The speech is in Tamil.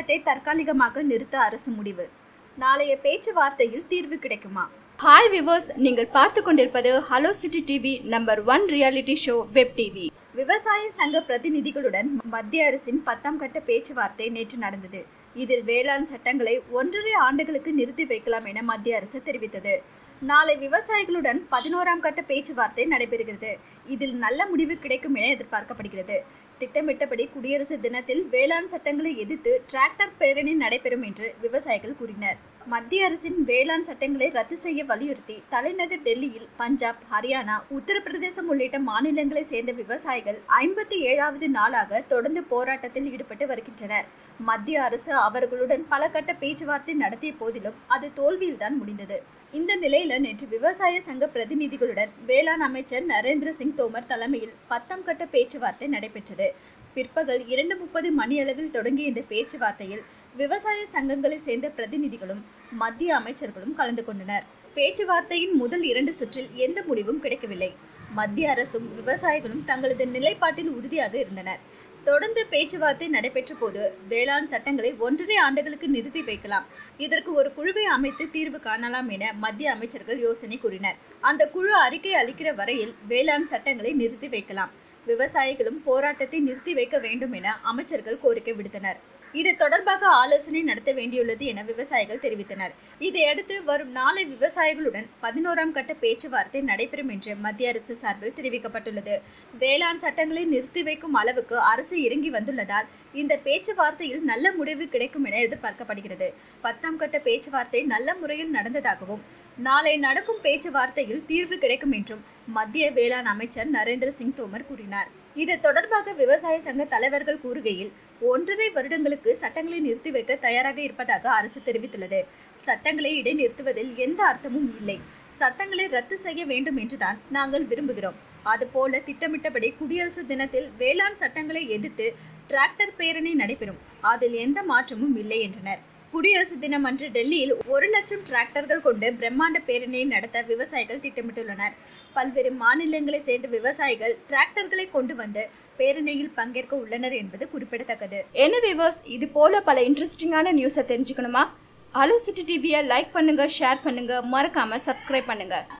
போராட்டத்தை தற்காலிகமாக நிறுத்த அரசு முடிவு நாளைய பேச்சுவார்த்தையில் தீர்வு கிடைக்குமா ஹாய் விவர்ஸ் நீங்கள் பார்த்து கொண்டிருப்பது hello city TV number one reality show web TV விவசாய சங்க பிரதிநிதிகளுடன் மத்திய அரசின் பத்தாம் கட்ட பேச்சுவார்த்தை நேற்று நடந்தது இதில் வேளாண் சட்டங்களை ஒன்றரை ஆண்டுகளுக்கு நிறுத்தி வைக்கலாம் என மத்திய அரசு தெரிவித்தது நாளை விவசாயிகளுடன் பதினோராம் கட்ட பேச்சுவார்த்தை நடைபெறுகிறது இதில் நல்ல முடிவு கிடைக்கும் என எதிர்பார்க்கப்படுகிறது திட்டமிட்டபடி குடியரசு தினத்தில் வேளாண் சட்டங்களை எதிர்த்து டிராக்டர் பேரணி நடைபெறும் என்று விவசாயிகள் கூறினர் மத்திய அரசின் வேளாண் சட்டங்களை ரத்து செய்ய வலியுறுத்தி தலைநகர் டெல்லியில் பஞ்சாப் ஹரியானா உத்தரப்பிரதேசம் உள்ளிட்ட மாநிலங்களை சேர்ந்த விவசாயிகள் ஐம்பத்தி ஏழாவது நாளாக தொடர்ந்து போராட்டத்தில் ஈடுபட்டு வருகின்றனர் மத்திய அரசு அவர்களுடன் பல கட்ட பேச்சுவார்த்தை நடத்திய போதிலும் அது தோல்வியில்தான் முடிந்தது இந்த நிலையில நேற்று விவசாய சங்க பிரதிநிதிகளுடன் வேளாண் அமைச்சர் நரேந்திர சிங் தோமர் தலைமையில் பத்தாம் கட்ட பேச்சுவார்த்தை நடைபெற்றது பிற்பகல் இரண்டு முப்பது மணியளவில் தொடங்கிய இந்த பேச்சுவார்த்தையில் விவசாய சங்கங்களை சேர்ந்த பிரதிநிதிகளும் மத்திய அமைச்சர்களும் கலந்து கொண்டனர் பேச்சுவார்த்தையின் முதல் இரண்டு சுற்றில் எந்த முடிவும் கிடைக்கவில்லை மத்திய அரசும் விவசாயிகளும் தங்களது நிலைப்பாட்டில் உறுதியாக இருந்தனர் தொடர்ந்து பேச்சுவார்த்தை நடைபெற்ற போது வேளாண் சட்டங்களை ஒன்றரை ஆண்டுகளுக்கு நிறுத்தி வைக்கலாம் இதற்கு ஒரு குழுவை அமைத்து தீர்வு காணலாம் என மத்திய அமைச்சர்கள் யோசனை கூறினர் அந்த குழு அறிக்கை அளிக்கிற வரையில் வேளாண் சட்டங்களை நிறுத்தி வைக்கலாம் விவசாயிகளும் போராட்டத்தை நிறுத்தி வைக்க வேண்டும் என அமைச்சர்கள் கோரிக்கை விடுத்தனர் இது தொடர்பாக ஆலோசனை நடத்த வேண்டியுள்ளது என விவசாயிகள் தெரிவித்தனர் இதையடுத்து வரும் நாளை விவசாயிகளுடன் பதினோராம் கட்ட பேச்சுவார்த்தை நடைபெறும் என்று மத்திய அரசு சார்பில் தெரிவிக்கப்பட்டுள்ளது வேளாண் சட்டங்களை நிறுத்தி வைக்கும் அளவுக்கு அரசு இறங்கி வந்துள்ளதால் இந்த பேச்சுவார்த்தையில் நல்ல முடிவு கிடைக்கும் என எதிர்பார்க்கப்படுகிறது பத்தாம் கட்ட பேச்சுவார்த்தை நல்ல முறையில் நடந்ததாகவும் நாளை நடக்கும் பேச்சுவார்த்தையில் தீர்வு கிடைக்கும் என்றும் மத்திய வேளாண் அமைச்சர் நரேந்திர சிங் தோமர் கூறினார் இது தொடர்பாக விவசாய சங்க தலைவர்கள் கூறுகையில் ஒன்றரை வருடங்களுக்கு சட்டங்களை நிறுத்தி வைக்க தயாராக இருப்பதாக அரசு தெரிவித்துள்ளது சட்டங்களை இடைநிறுத்துவதில் எந்த அர்த்தமும் இல்லை சட்டங்களை ரத்து செய்ய வேண்டும் என்றுதான் நாங்கள் விரும்புகிறோம் அதுபோல திட்டமிட்டபடி குடியரசு தினத்தில் வேளாண் சட்டங்களை எதிர்த்து டிராக்டர் பேரணி நடைபெறும் அதில் எந்த மாற்றமும் இல்லை என்றனர் குடியரசு தினம் அன்று டெல்லியில் ஒரு லட்சம் டிராக்டர்கள் கொண்டு பிரம்மாண்ட பேரணியை நடத்த விவசாயிகள் திட்டமிட்டுள்ளனர் பல்வேறு மாநிலங்களை சேர்ந்த விவசாயிகள் டிராக்டர்களை கொண்டு வந்து பேரணியில் பங்கேற்க உள்ளனர் என்பது குறிப்பிடத்தக்கது என்ன விவர்ஸ் இது போல பல இன்ட்ரெஸ்டிங்கான நியூஸை தெரிஞ்சுக்கணுமா ஹலோ சிட்டி டிவியை லைக் பண்ணுங்க ஷேர் பண்ணுங்க மறக்காம சப்ஸ்கிரைப் பண்ணுங்க